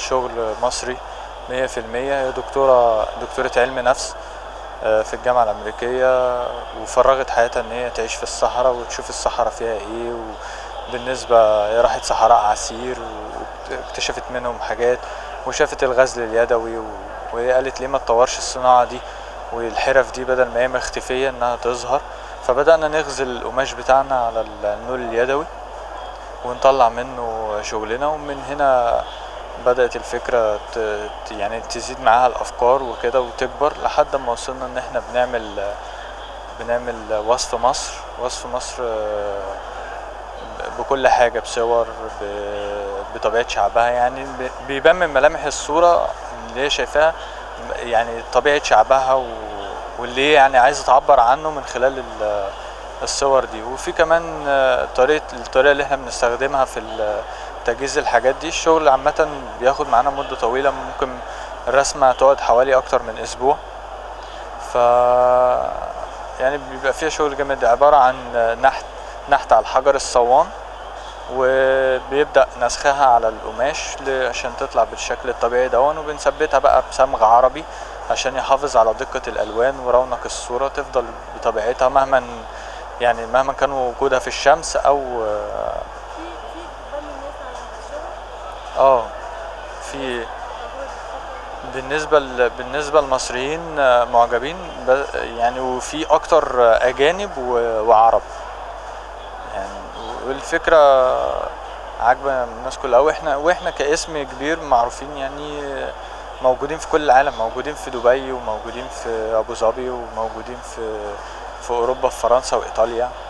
شغل مصري مية في المية هي دكتورة دكتورة علم نفس آه، في الجامعة الأمريكية وفرغت حياتها إن هي تعيش في الصحراء وتشوف الصحراء فيها إيه وبالنسبة هي راحت صحراء عسير واكتشفت منهم حاجات وشافت الغزل اليدوي و- وهي قالت ليه ما تطورش الصناعة دي والحرف دي بدل ما هي مختفية إنها تظهر فبدأنا نغزل القماش بتاعنا على النول اليدوي ونطلع منه شغلنا ومن هنا بدأت الفكرة ت... ت- يعني تزيد معاها الأفكار وكده وتكبر لحد ما وصلنا إن إحنا بنعمل بنعمل وصف مصر وصف مصر آه، بكل حاجة بصور ب- بطبيعة شعبها يعني ب- بيبان من ملامح الصورة اللي هي شايفاها يعني طبيعة شعبها و... واللي هي يعني عايزة تعبر عنه من خلال ال- الصور دي وفي كمان آه، طريقة الطريقة اللي احنا بنستخدمها في ال- تجهيز الحاجات دي الشغل عامة بياخد معانا مدة طويلة ممكن الرسمة تقعد حوالي أكتر من أسبوع ف يعني بيبقى فيها شغل جامد عبارة عن نحت نحت على الحجر الصوان وبيبدأ نسخها على القماش ل- عشان تطلع بالشكل الطبيعي دون وبنثبتها بقى بصمغ عربي عشان يحافظ على دقة الألوان ورونق الصورة تفضل بطبيعتها مهما يعني مهما كان وجودها في الشمس أو في في اقبال من الناس على الشغل اه في أخبار الشغل؟ بالنسبة ل... بالنسبة للمصريين آه، معجبين ب... يعني وفي أكتر آه، أجانب و... وعرب يعني والفكرة عاجبة الناس كلها وإحنا وإحنا كاسم كبير معروفين يعني آه، موجودين في كل العالم موجودين في دبي وموجودين في أبو ظبي وموجودين في في أوروبا في فرنسا وإيطاليا